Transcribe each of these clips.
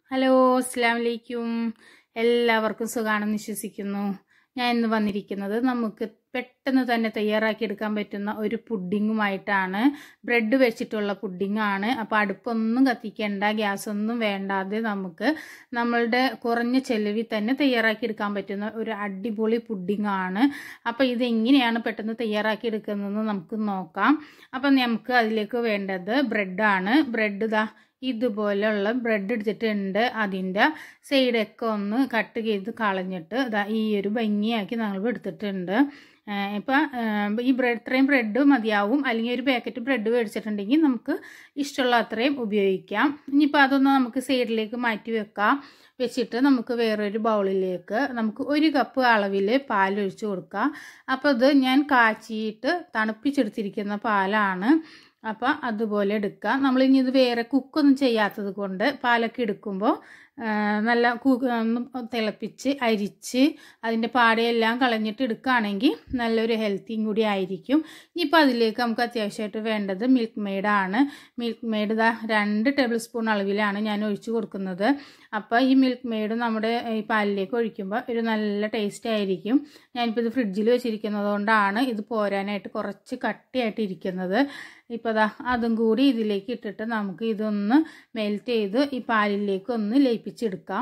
hello അസ്സാം വലൈക്കും എല്ലാവർക്കും സുഖാണെന്ന് വിശ്വസിക്കുന്നു ഞാൻ ഇന്ന് വന്നിരിക്കുന്നത് നമുക്ക് പെട്ടെന്ന് തന്നെ തയ്യാറാക്കി എടുക്കാൻ പറ്റുന്ന ഒരു പുഡിങ്ങുമായിട്ടാണ് ബ്രെഡ് വെച്ചിട്ടുള്ള പുഡിങ്ങാണ് അപ്പോൾ അടുപ്പൊന്നും കത്തിക്കേണ്ട ഗ്യാസ് ഒന്നും വേണ്ടാതെ നമുക്ക് നമ്മളുടെ കുറഞ്ഞ ചെലവിൽ തന്നെ തയ്യാറാക്കി എടുക്കാൻ പറ്റുന്ന ഒരു അടിപൊളി പുഡിങ്ങാണ് അപ്പോൾ ഇത് എങ്ങനെയാണ് പെട്ടെന്ന് തയ്യാറാക്കി എടുക്കുന്നതെന്ന് നമുക്ക് നോക്കാം അപ്പം നമുക്ക് അതിലേക്ക് വേണ്ടത് ബ്രെഡാണ് ബ്രെഡ് ഇതാ ഇതുപോലെയുള്ള ബ്രെഡ് എടുത്തിട്ടുണ്ട് അതിൻ്റെ സൈഡൊക്കെ ഒന്ന് കട്ട് ചെയ്ത് കളഞ്ഞിട്ട് ഇതാ ഈ ഒരു ഭംഗിയാക്കി നമ്മൾ എടുത്തിട്ടുണ്ട് ഇപ്പം ഈ ബ്രെഡ് ഇത്രയും ബ്രെഡ് മതിയാവും അല്ലെങ്കിൽ ഒരു പാക്കറ്റ് ബ്രെഡ് മേടിച്ചിട്ടുണ്ടെങ്കിൽ നമുക്ക് ഇഷ്ടമുള്ള അത്രയും ഉപയോഗിക്കാം ഇനിയിപ്പോൾ അതൊന്ന് നമുക്ക് സൈഡിലേക്ക് മാറ്റി വെക്കാം വെച്ചിട്ട് നമുക്ക് വേറൊരു ബൗളിലേക്ക് നമുക്ക് ഒരു കപ്പ് അളവിൽ പാൽ ഒഴിച്ച് കൊടുക്കാം അപ്പോൾ ഇത് ഞാൻ കാച്ചിയിട്ട് തണുപ്പിച്ചെടുത്തിരിക്കുന്ന പാലാണ് അപ്പോൾ അതുപോലെ എടുക്കുക നമ്മളിനി ഇത് വേറെ കുക്കൊന്നും ചെയ്യാത്തത് കൊണ്ട് പാലൊക്കെ എടുക്കുമ്പോൾ നല്ല തിളപ്പിച്ച് അരിച്ച് അതിൻ്റെ പാടയെല്ലാം കളഞ്ഞിട്ട് എടുക്കുകയാണെങ്കിൽ നല്ലൊരു ഹെൽത്തിയും കൂടി ആയിരിക്കും ഇനിയിപ്പോൾ അതിലേക്ക് നമുക്ക് അത്യാവശ്യമായിട്ട് വേണ്ടത് മിൽക്ക് മെയ്ഡാണ് മിൽക്ക് മെയ്ഡ് ഇതാ രണ്ട് ടേബിൾ സ്പൂൺ അളവിലാണ് ഞാൻ ഒഴിച്ച് കൊടുക്കുന്നത് അപ്പോൾ ഈ മിൽക്ക് മെയ്ഡ് നമ്മുടെ ഈ പാലിലേക്ക് ഒഴിക്കുമ്പോൾ ഒരു നല്ല ടേസ്റ്റ് ആയിരിക്കും ഞാനിപ്പോൾ ഇത് ഫ്രിഡ്ജിൽ വെച്ചിരിക്കുന്നത് കൊണ്ടാണ് ഇത് പോരാനായിട്ട് കുറച്ച് കട്ടിയായിട്ട് ഇരിക്കുന്നത് ഇപ്പോൾ ദാ അതും കൂടി ഇതിലേക്ക് ഇട്ടിട്ട് നമുക്ക് ഇതൊന്ന് മെൽറ്റ് ചെയ്ത് ഈ പാലിലേക്ക് ഒന്ന് ലയിപ്പിച്ചെടുക്കാം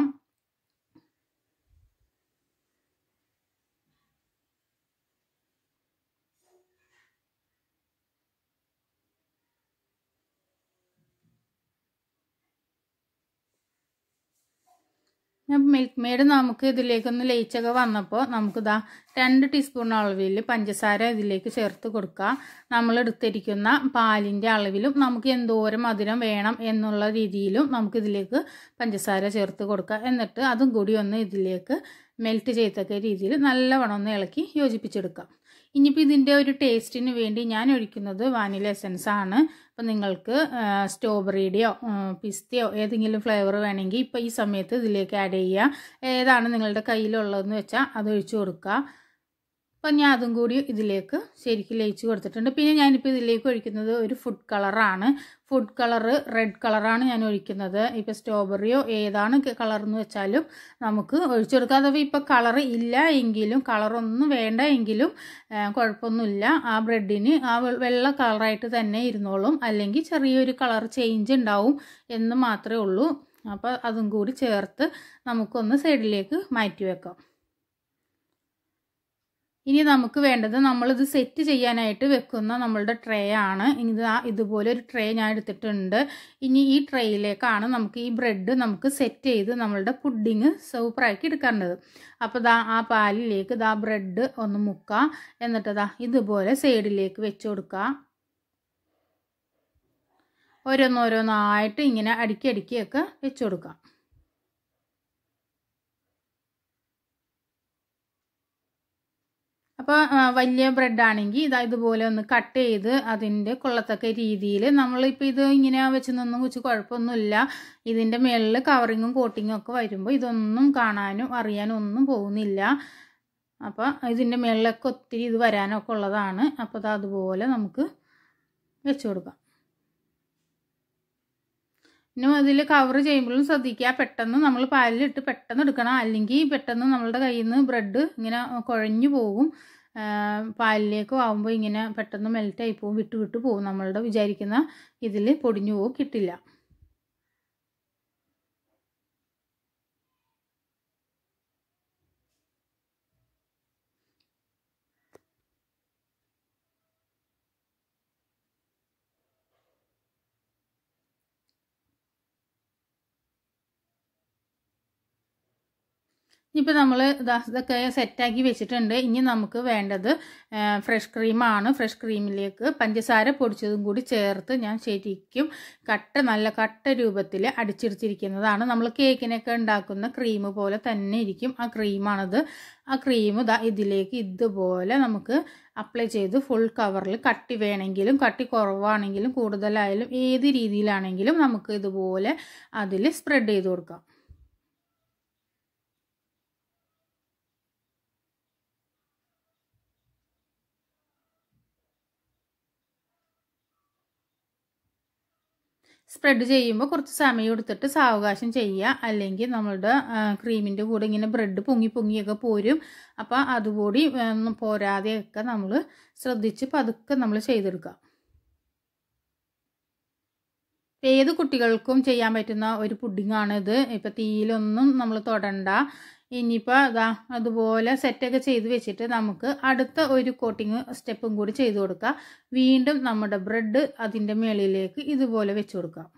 മിൽക്ക് മെയ്ഡ് നമുക്ക് ഇതിലേക്കൊന്ന് ലയിച്ചൊക്കെ വന്നപ്പോൾ നമുക്കിതാ രണ്ട് ടീസ്പൂൺ അളവിൽ പഞ്ചസാര ഇതിലേക്ക് ചേർത്ത് കൊടുക്കുക നമ്മൾ എടുത്തിരിക്കുന്ന പാലിൻ്റെ അളവിലും നമുക്ക് എന്തോരം മധുരം വേണം എന്നുള്ള രീതിയിലും നമുക്കിതിലേക്ക് പഞ്ചസാര ചേർത്ത് കൊടുക്കുക എന്നിട്ട് അതും കൂടി ഒന്ന് ഇതിലേക്ക് മെൽറ്റ് ചെയ്തക്ക രീതിയിൽ നല്ലവണ്ണം ഒന്ന് ഇളക്കി യോജിപ്പിച്ചെടുക്കാം ഇനിയിപ്പോൾ ഇതിൻ്റെ ഒരു ടേസ്റ്റിന് വേണ്ടി ഞാൻ ഒഴിക്കുന്നത് വാനില എസൻസ് ആണ് അപ്പോൾ നിങ്ങൾക്ക് സ്ട്രോബെറിയുടെയോ പിസ്തയോ ഏതെങ്കിലും ഫ്ലേവർ വേണമെങ്കിൽ ഇപ്പോൾ ഈ സമയത്ത് ഇതിലേക്ക് ആഡ് ചെയ്യുക ഏതാണ് നിങ്ങളുടെ കയ്യിലുള്ളതെന്ന് വെച്ചാൽ അത് ഒഴിച്ചു കൊടുക്കുക അപ്പം ഞാൻ അതും കൂടി ഇതിലേക്ക് ശരിക്കും ലയിച്ച് കൊടുത്തിട്ടുണ്ട് പിന്നെ ഞാനിപ്പോൾ ഇതിലേക്ക് ഒഴിക്കുന്നത് ഒരു ഫുഡ് കളറാണ് ഫുഡ് കളറ് റെഡ് കളറാണ് ഞാൻ ഒഴിക്കുന്നത് ഇപ്പോൾ സ്ട്രോബെറിയോ ഏതാണ് കളർ എന്ന് വെച്ചാലും നമുക്ക് ഒഴിച്ചു കൊടുക്കാം അഥവാ ഇപ്പോൾ കളർ ഇല്ല എങ്കിലും കളറൊന്നും വേണ്ട എങ്കിലും കുഴപ്പമൊന്നുമില്ല ആ ബ്രെഡിന് ആ വെള്ള കളറായിട്ട് തന്നെ ഇരുന്നോളും അല്ലെങ്കിൽ ചെറിയൊരു കളർ ചേഞ്ച് ഉണ്ടാവും എന്ന് മാത്രമേ ഉള്ളൂ അപ്പോൾ അതും കൂടി ചേർത്ത് നമുക്കൊന്ന് സൈഡിലേക്ക് മാറ്റി വെക്കാം ഇനി നമുക്ക് വേണ്ടത് നമ്മളിത് സെറ്റ് ചെയ്യാനായിട്ട് വെക്കുന്ന നമ്മളുടെ ട്രേ ആണ് ഇത് ഇതുപോലെ ഒരു ട്രേ ഞാൻ എടുത്തിട്ടുണ്ട് ഇനി ഈ ട്രേയിലേക്കാണ് നമുക്ക് ഈ ബ്രെഡ് നമുക്ക് സെറ്റ് ചെയ്ത് നമ്മളുടെ പുഡിങ് സൂപ്പറാക്കി എടുക്കേണ്ടത് അപ്പോൾ ദാ ആ പാലിലേക്ക് ദാ ബ്രെഡ് ഒന്ന് മുക്കുക എന്നിട്ട് ദാ ഇതുപോലെ സൈഡിലേക്ക് വെച്ച് കൊടുക്കുക ഓരോന്നോരോന്നായിട്ട് ഇങ്ങനെ അടുക്കി അടുക്കിയൊക്കെ വെച്ച് കൊടുക്കാം അപ്പോൾ വലിയ ബ്രെഡാണെങ്കിൽ ഇതാ ഇതുപോലെ ഒന്ന് കട്ട് ചെയ്ത് അതിൻ്റെ കൊള്ളത്തക്ക രീതിയിൽ നമ്മളിപ്പോൾ ഇത് ഇങ്ങനെ വെച്ച് നിന്നും വെച്ച് കുഴപ്പമൊന്നുമില്ല ഇതിൻ്റെ മുകളിൽ കവറിങ്ങും കോട്ടിങ്ങും ഒക്കെ വരുമ്പോൾ ഇതൊന്നും കാണാനും അറിയാനും ഒന്നും പോകുന്നില്ല അപ്പോൾ ഇതിൻ്റെ മുകളിലൊക്കെ ഒത്തിരി ഇത് വരാനൊക്കെ ഉള്ളതാണ് അപ്പോൾ അത് അതുപോലെ നമുക്ക് വെച്ച് കൊടുക്കാം പിന്നെ ഇതിൽ കവർ ചെയ്യുമ്പോഴും ശ്രദ്ധിക്കുക പെട്ടെന്ന് നമ്മൾ പാലിലിട്ട് പെട്ടെന്ന് എടുക്കണം അല്ലെങ്കിൽ പെട്ടെന്ന് നമ്മളുടെ കയ്യിൽ നിന്ന് ബ്രെഡ് ഇങ്ങനെ കുഴഞ്ഞു പോകും പാലിലേക്ക് ആവുമ്പോൾ ഇങ്ങനെ പെട്ടെന്ന് മെൽറ്റായി പോകും വിട്ട് വിട്ട് പോകും നമ്മളുടെ വിചാരിക്കുന്ന ഇതിൽ പൊടിഞ്ഞു പോകും കിട്ടില്ല ഇപ്പോൾ നമ്മൾ ഇതൊക്കെ സെറ്റാക്കി വെച്ചിട്ടുണ്ട് ഇനി നമുക്ക് വേണ്ടത് ഫ്രഷ് ക്രീമാണ് ഫ്രഷ് ക്രീമിലേക്ക് പഞ്ചസാര പൊടിച്ചതും കൂടി ചേർത്ത് ഞാൻ ശരിക്കും കട്ട നല്ല കട്ട രൂപത്തിൽ അടിച്ചെടുത്തിരിക്കുന്നതാണ് നമ്മൾ കേക്കിനൊക്കെ ഉണ്ടാക്കുന്ന ക്രീം പോലെ തന്നെ ഇരിക്കും ആ ക്രീമാണത് ആ ക്രീം ഇതാ ഇതിലേക്ക് ഇതുപോലെ നമുക്ക് അപ്ലൈ ചെയ്ത് ഫുൾ കവറിൽ കട്ടി വേണമെങ്കിലും കട്ടി കുറവാണെങ്കിലും കൂടുതലായാലും ഏത് രീതിയിലാണെങ്കിലും നമുക്ക് ഇതുപോലെ അതിൽ സ്പ്രെഡ് ചെയ്ത് കൊടുക്കാം സ്പ്രെഡ് ചെയ്യുമ്പോൾ കുറച്ച് സമയം എടുത്തിട്ട് സാവകാശം ചെയ്യുക അല്ലെങ്കിൽ നമ്മളുടെ ക്രീമിൻ്റെ കൂടെ ഇങ്ങനെ ബ്രെഡ് പൊങ്ങി പൊങ്ങിയൊക്കെ പോരും അപ്പോൾ അതുകൂടി ഒന്നും പോരാതെയൊക്കെ നമ്മൾ ശ്രദ്ധിച്ച് പതുക്കെ നമ്മൾ ചെയ്തെടുക്കുക ഏത് കുട്ടികൾക്കും ചെയ്യാൻ പറ്റുന്ന ഒരു പുഡിങ്ങാണിത് ഇപ്പം തീയിലൊന്നും നമ്മൾ തൊടണ്ട ഇനിയിപ്പോൾ അതാ അതുപോലെ സെറ്റൊക്കെ ചെയ്ത് വെച്ചിട്ട് നമുക്ക് അടുത്ത ഒരു കോട്ടിങ് സ്റ്റെപ്പും കൂടി ചെയ്ത് കൊടുക്കുക വീണ്ടും നമ്മുടെ ബ്രെഡ് അതിൻ്റെ മേളിലേക്ക് ഇതുപോലെ വെച്ച് കൊടുക്കാം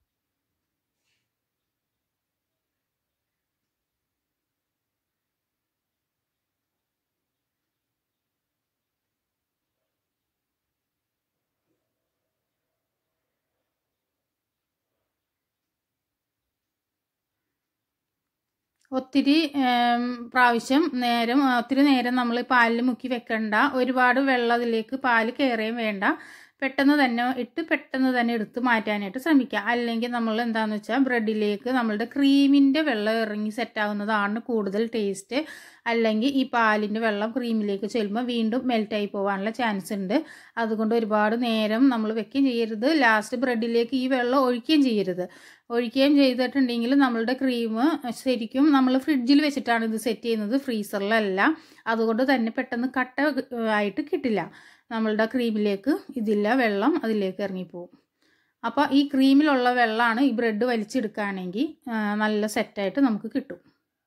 ഒത്തിരി പ്രാവശ്യം നേരം ഒത്തിരി നേരം നമ്മൾ പാലിൽ മുക്കി വെക്കണ്ട ഒരുപാട് വെള്ളം അതിലേക്ക് പാല് കയറുകയും വേണ്ട പെട്ടെന്ന് തന്നെ ഇട്ട് പെട്ടെന്ന് തന്നെ എടുത്ത് മാറ്റാനായിട്ട് ശ്രമിക്കുക അല്ലെങ്കിൽ നമ്മൾ എന്താണെന്ന് വെച്ചാൽ ബ്രെഡിലേക്ക് നമ്മളുടെ ക്രീമിൻ്റെ വെള്ളം ഇറങ്ങി സെറ്റാവുന്നതാണ് കൂടുതൽ ടേസ്റ്റ് അല്ലെങ്കിൽ ഈ പാലിൻ്റെ വെള്ളം ക്രീമിലേക്ക് ചെല്ലുമ്പോൾ വീണ്ടും മെൽറ്റായി പോകാനുള്ള ചാൻസ് ഉണ്ട് അതുകൊണ്ട് ഒരുപാട് നേരം നമ്മൾ വെക്കുകയും ചെയ്യരുത് ലാസ്റ്റ് ബ്രെഡിലേക്ക് ഈ വെള്ളം ഒഴിക്കുകയും ചെയ്യരുത് ഒഴിക്കുകയും ചെയ്തിട്ടുണ്ടെങ്കിൽ നമ്മളുടെ ക്രീം ശരിക്കും നമ്മൾ ഫ്രിഡ്ജിൽ വെച്ചിട്ടാണ് ഇത് സെറ്റ് ചെയ്യുന്നത് ഫ്രീസറിലല്ല അതുകൊണ്ട് തന്നെ പെട്ടെന്ന് കട്ട ആയിട്ട് കിട്ടില്ല നമ്മളുടെ ക്രീമിലേക്ക് ഇതില്ല വെള്ളം അതിലേക്ക് ഇറങ്ങിപ്പോവും അപ്പോൾ ഈ ക്രീമിലുള്ള വെള്ളമാണ് ഈ ബ്രെഡ് വലിച്ചെടുക്കുകയാണെങ്കിൽ നല്ല സെറ്റായിട്ട് നമുക്ക് കിട്ടും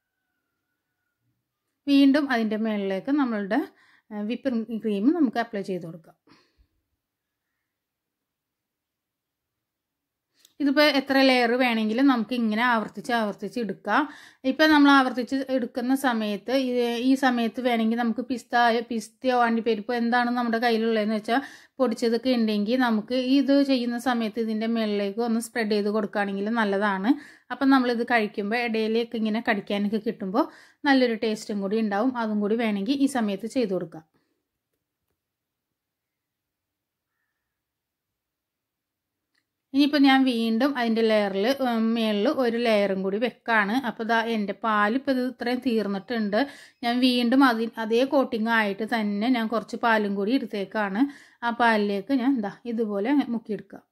വീണ്ടും അതിൻ്റെ മുകളിലേക്ക് നമ്മളുടെ വിപ്പിംഗ് ക്രീം നമുക്ക് അപ്ലൈ ചെയ്ത് കൊടുക്കാം ഇതിപ്പോൾ എത്ര ലെയർ വേണമെങ്കിലും നമുക്ക് ഇങ്ങനെ ആവർത്തിച്ച് ആവർത്തിച്ച് എടുക്കാം ഇപ്പം നമ്മൾ ആവർത്തിച്ച് എടുക്കുന്ന സമയത്ത് ഈ സമയത്ത് വേണമെങ്കിൽ നമുക്ക് പിസ്ത പിസ്തയോ അണ്ടിപ്പരിപ്പോ എന്താണ് നമ്മുടെ കയ്യിലുള്ളതെന്ന് വെച്ചാൽ പൊടിച്ചതൊക്കെ ഉണ്ടെങ്കിൽ നമുക്ക് ഇത് ചെയ്യുന്ന സമയത്ത് ഇതിൻ്റെ മുകളിലേക്ക് ഒന്ന് സ്പ്രെഡ് ചെയ്ത് കൊടുക്കുകയാണെങ്കിൽ നല്ലതാണ് അപ്പം നമ്മളിത് കഴിക്കുമ്പോൾ ഇടയിലേക്ക് ഇങ്ങനെ കടിക്കാനൊക്കെ കിട്ടുമ്പോൾ നല്ലൊരു ടേസ്റ്റും കൂടി ഉണ്ടാവും അതും കൂടി വേണമെങ്കിൽ ഈ സമയത്ത് ചെയ്ത് കൊടുക്കാം ഇനിയിപ്പോൾ ഞാൻ വീണ്ടും അതിൻ്റെ ലെയറിൽ മേളിൽ ഒരു ലെയറും കൂടി വെക്കാണ് അപ്പോൾ ഇതാ എൻ്റെ പാൽ ഇപ്പോൾ ഇത് ഇത്രയും തീർന്നിട്ടുണ്ട് ഞാൻ വീണ്ടും അതി അതേ കോട്ടിങ് ആയിട്ട് തന്നെ ഞാൻ കുറച്ച് പാലും കൂടി എടുത്തേക്കാണ് ആ പാലിലേക്ക് ഞാൻ ഇതാ ഇതുപോലെ മുക്കിയെടുക്കുക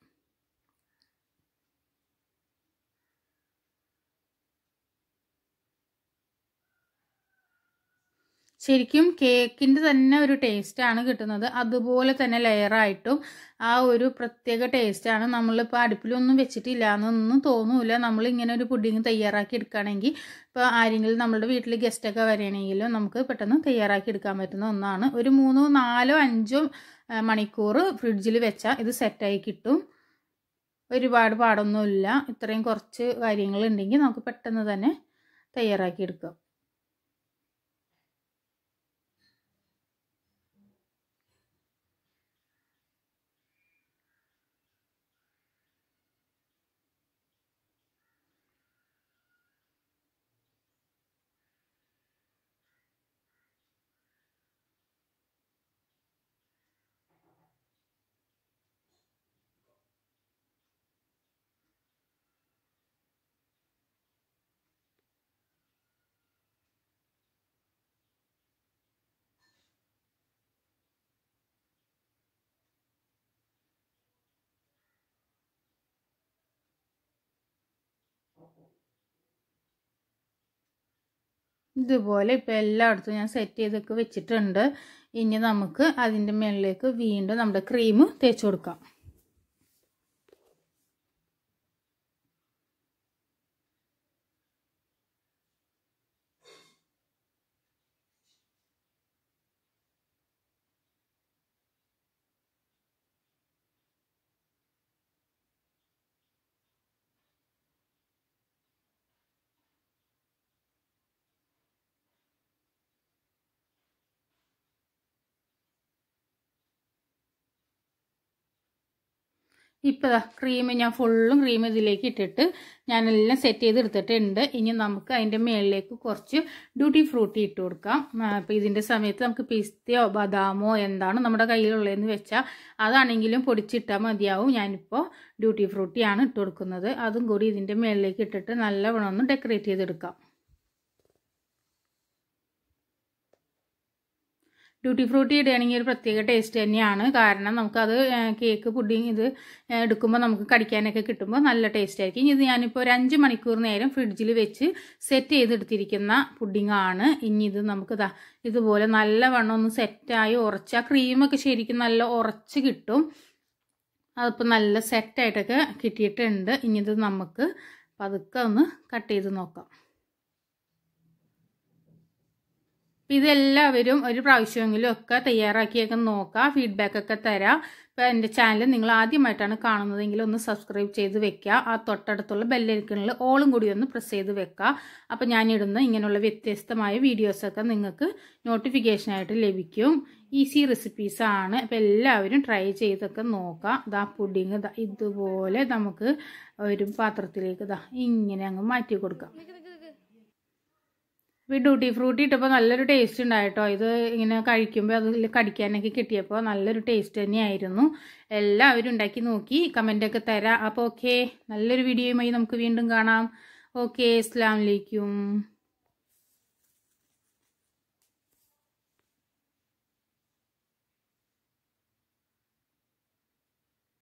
ശരിക്കും കേക്കിൻ്റെ തന്നെ ഒരു ടേസ്റ്റാണ് കിട്ടുന്നത് അതുപോലെ തന്നെ ലെയറായിട്ടും ആ ഒരു പ്രത്യേക ടേസ്റ്റാണ് നമ്മളിപ്പോൾ അടുപ്പിലൊന്നും വെച്ചിട്ടില്ല എന്നൊന്നും തോന്നൂല നമ്മളിങ്ങനെ ഒരു പുഡിങ് തയ്യാറാക്കി എടുക്കുകയാണെങ്കിൽ ഇപ്പോൾ ആരെങ്കിലും നമ്മുടെ വീട്ടിൽ ഗസ്റ്റൊക്കെ വരികയാണെങ്കിലും നമുക്ക് പെട്ടെന്ന് തയ്യാറാക്കി എടുക്കാൻ പറ്റുന്ന ഒന്നാണ് ഒരു മൂന്നോ നാലോ അഞ്ചോ മണിക്കൂർ ഫ്രിഡ്ജിൽ വെച്ചാൽ ഇത് സെറ്റായി കിട്ടും ഒരുപാട് പാടൊന്നുമില്ല ഇത്രയും കുറച്ച് കാര്യങ്ങളുണ്ടെങ്കിൽ നമുക്ക് പെട്ടെന്ന് തന്നെ തയ്യാറാക്കി എടുക്കാം ഇതുപോലെ ഇപ്പോൾ എല്ലായിടത്തും ഞാൻ സെറ്റ് ചെയ്തൊക്കെ വെച്ചിട്ടുണ്ട് ഇനി നമുക്ക് അതിൻ്റെ മുകളിലേക്ക് വീണ്ടും നമ്മുടെ ക്രീം തേച്ച് കൊടുക്കാം ഇപ്പോൾ ക്രീം ഞാൻ ഫുള്ളും ക്രീം ഇതിലേക്ക് ഇട്ടിട്ട് ഞാനെല്ലാം സെറ്റ് ചെയ്ത് എടുത്തിട്ടുണ്ട് ഇനി നമുക്ക് അതിൻ്റെ മുകളിലേക്ക് കുറച്ച് ഡ്യൂട്ടി ഫ്രൂട്ടി ഇട്ട് കൊടുക്കാം അപ്പോൾ ഇതിൻ്റെ സമയത്ത് നമുക്ക് പിസ്തയോ ബദാമോ എന്താണ് നമ്മുടെ കയ്യിലുള്ളതെന്ന് വെച്ചാൽ അതാണെങ്കിലും പൊടിച്ചിട്ടാൽ മതിയാവും ഞാനിപ്പോൾ ഡ്യൂട്ടി ഫ്രൂട്ടിയാണ് ഇട്ട് കൊടുക്കുന്നത് അതും കൂടി ഇതിൻ്റെ മുകളിലേക്ക് ഇട്ടിട്ട് നല്ലവണ്ണം ഒന്ന് ഡെക്കറേറ്റ് ചെയ്തെടുക്കാം ഡ്യൂട്ടി ഫ്രൂട്ടി ഇടുകയാണെങ്കിൽ ഒരു പ്രത്യേക ടേസ്റ്റ് തന്നെയാണ് കാരണം നമുക്കത് ഏഹ്, കേക്ക് പുഡിങ് ഇത് ഏഹ്, എടുക്കുമ്പോൾ നമുക്ക് കടിക്കാനൊക്കെ കിട്ടുമ്പോൾ നല്ല ടേസ്റ്റ് ആയിരിക്കും ഇനി ഇത് ഞാനിപ്പോൾ ഒരു അഞ്ച് മണിക്കൂർ നേരം ഫ്രിഡ്ജിൽ വെച്ച് സെറ്റ് ചെയ്തെടുത്തിരിക്കുന്ന പുഡിംഗ് ആണ് ഇനി ഇത് നമുക്ക് ദാ ഇതുപോലെ നല്ലവണ്ണം ഒന്ന് സെറ്റായി ഉറച്ച് ആ ക്രീമൊക്കെ ശരിക്കും നല്ല ഉറച്ച് കിട്ടും അതിപ്പോൾ നല്ല സെറ്റായിട്ടൊക്കെ കിട്ടിയിട്ടുണ്ട് ഇനി ഇത് നമുക്ക് പതുക്കെ ഒന്ന് കട്ട് ചെയ്ത് നോക്കാം അപ്പം ഇതെല്ലാവരും ഒരു പ്രാവശ്യമെങ്കിലും ഒക്കെ തയ്യാറാക്കിയൊക്കെ നോക്കാം ഫീഡ്ബാക്ക് ഒക്കെ തരാം ഇപ്പോൾ എൻ്റെ ചാനൽ നിങ്ങൾ ആദ്യമായിട്ടാണ് കാണുന്നതെങ്കിൽ ഒന്ന് സബ്സ്ക്രൈബ് ചെയ്ത് വെക്കുക ആ തൊട്ടടുത്തുള്ള ബെല്ലൈക്കണിൽ ഓളും കൂടി ഒന്ന് പ്രസ് ചെയ്ത് വെക്കുക അപ്പോൾ ഞാനിടുന്ന ഇങ്ങനെയുള്ള വ്യത്യസ്തമായ വീഡിയോസൊക്കെ നിങ്ങൾക്ക് നോട്ടിഫിക്കേഷനായിട്ട് ലഭിക്കും ഈസി റെസിപ്പീസാണ് അപ്പോൾ എല്ലാവരും ട്രൈ ചെയ്തൊക്കെ നോക്കാം ഇതാ പുഡിങ് ഇതാ ഇതുപോലെ നമുക്ക് ഒരു പാത്രത്തിലേക്ക് ഇതാ ഇങ്ങനെ അങ്ങ് മാറ്റി കൊടുക്കാം ഇപ്പോൾ ഡ്യൂട്ടി ഫ്രൂട്ടി ഇട്ടപ്പോൾ നല്ലൊരു ടേസ്റ്റ് ഉണ്ടായിട്ടോ ഇത് ഇങ്ങനെ കഴിക്കുമ്പോൾ അതിൽ കടിക്കാനൊക്കെ കിട്ടിയപ്പോൾ നല്ലൊരു ടേസ്റ്റ് തന്നെയായിരുന്നു എല്ലാവരും ഉണ്ടാക്കി നോക്കി കമൻ്റൊക്കെ തരാം അപ്പോൾ ഓക്കെ നല്ലൊരു വീഡിയോയുമായി നമുക്ക് വീണ്ടും കാണാം ഓക്കെ അസ്സാം വലൈക്കും